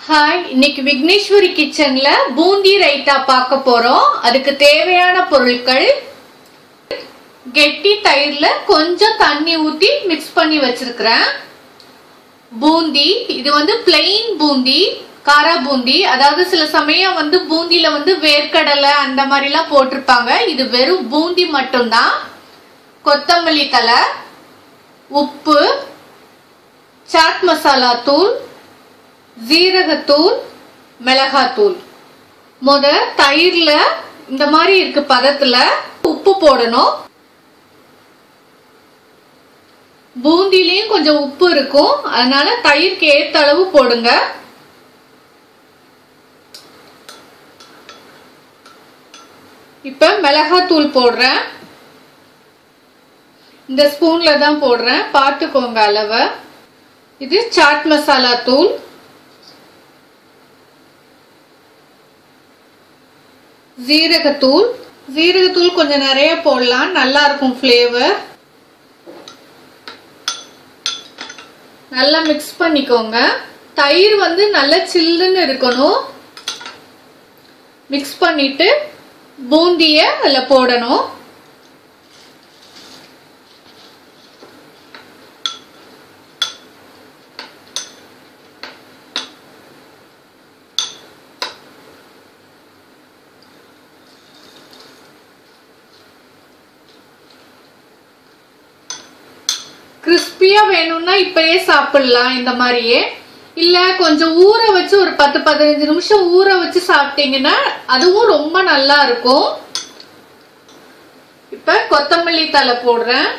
hi இன்னைக்கு விக்னேஸ்வரி கிச்சன்ல பூந்தி ரைத்தா பார்க்க போறோம் அதுக்கு தேவையான பொருட்கள் கெட்டி தயிர்ல கொஞ்சம் தண்ணி ஊத்தி மிக்ஸ் பண்ணி வச்சிருக்கிறேன் பூந்தி இது வந்து பிளெயின் பூந்தி காரா பூந்தி அதாவது சில சமயம் வந்து பூந்தியில வந்து வேர்க்கடலை அந்த மாதிரிலாம் போட்டிருப்பாங்க இது வெறும் பூந்தி மட்டும்தான் கொத்தமல்லி தலை உப்பு சாட் மசாலா தூள் ஜீரகத்தூள் மிளகாத்தூள் முத தயிர்ல இந்த மாதிரி இருக்கு பதத்துல உப்பு போடணும் பூந்திலையும் கொஞ்சம் உப்பு இருக்கும் அதனால தயிருக்கு ஏத்த அளவு போடுங்க இப்ப மிளகாத்தூள் போடுறேன் இந்த ஸ்பூன்ல தான் போடுறேன் பார்த்துக்கோங்க அளவை இது சாட் மசாலா தூள் ஜீரகத்தூள் ஜீரகத்தூள் கொஞ்சம் நிறைய போடலாம் நல்லா இருக்கும் ஃப்ளேவர் நல்லா மிக்ஸ் பண்ணிக்கோங்க தயிர் வந்து நல்லா சில்லுன்னு இருக்கணும் மிக்ஸ் பண்ணிட்டு பூந்திய அதில் போடணும் கிறிஸ்பியா வேணும்னா இப்பயே சாப்பிடலாம் இந்த மாதிரியே இல்ல கொஞ்சம் ஊற வச்சு ஒரு பத்து பதினஞ்சு நிமிஷம் ஊற வச்சு சாப்பிட்டீங்கன்னா அதுவும் ரொம்ப நல்லா இருக்கும் இப்ப கொத்தமல்லி தலை போடுறேன்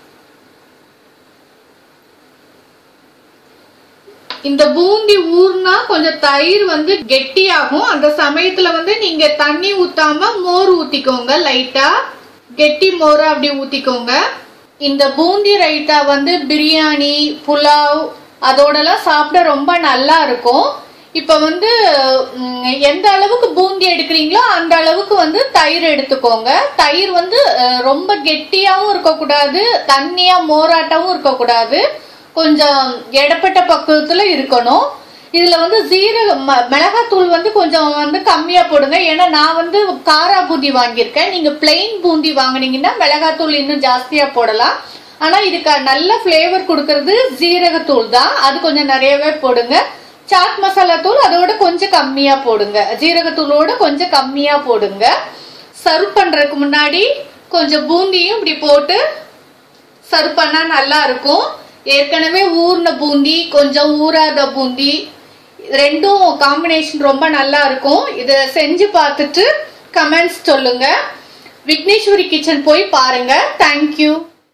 இந்த பூந்தி ஊர்னா கொஞ்சம் தயிர் வந்து கெட்டியாகும் அந்த சமயத்துல வந்து நீங்க தண்ணி ஊத்தாம மோர் ஊத்திக்கோங்க லைட்டா கெட்டி மோரை அப்படி ஊத்திக்கோங்க இந்த பூந்தி ரைத்தா வந்து பிரியாணி புலாவ் அதோடலாம் சாப்பிட ரொம்ப நல்லா இருக்கும் இப்போ வந்து ம், எந்த அளவுக்கு பூந்தி எடுக்கிறீங்களோ அந்த அளவுக்கு வந்து தயிர் எடுத்துக்கோங்க தயிர் வந்து அஹ், ரொம்ப கெட்டியாவும் இருக்கக்கூடாது தண்ணியா மோராட்டாவும் இருக்கக்கூடாது கொஞ்சம் எடப்பட்ட பக்குவத்துல இருக்கணும் இதுல வந்து ஜீரக ம- மிளகாத்தூள் வந்து கொஞ்சம் வந்து கம்மியா போடுங்க ஏன்னா நான் வந்து காரா பூந்தி வாங்கியிருக்கேன் நீங்க பிளெயின் பூந்தி வாங்குனீங்கன்னா மிளகாத்தூள் இன்னும் ஜாஸ்தியா போடலாம் ஆனா இதுக்கு நல்ல ஃப்ளேவர் கொடுக்கறது ஜீரகத்தூள் தான் அது கொஞ்சம் நிறையவே போடுங்க சாட் மசாலா தூள் அதோட கொஞ்சம் கம்மியா போடுங்க ஜீரகத்தூளோட கொஞ்சம் கம்மியா போடுங்க சர்வ் பண்றதுக்கு முன்னாடி கொஞ்சம் பூந்தியும் இப்படி போட்டு சர்வ் பண்ணா நல்லா இருக்கும் ஏற்கனவே ஊர்ன பூந்தி கொஞ்சம் ஊறாத பூந்தி ரெண்டும் காம்பினேஷன் ரொம்ப நல்லா இருக்கும் இதை செஞ்சு பார்த்துட்டு கமெண்ட்ஸ் சொல்லுங்க விக்னேஸ்வரி கிச்சன் போய் பாருங்க தேங்க்யூ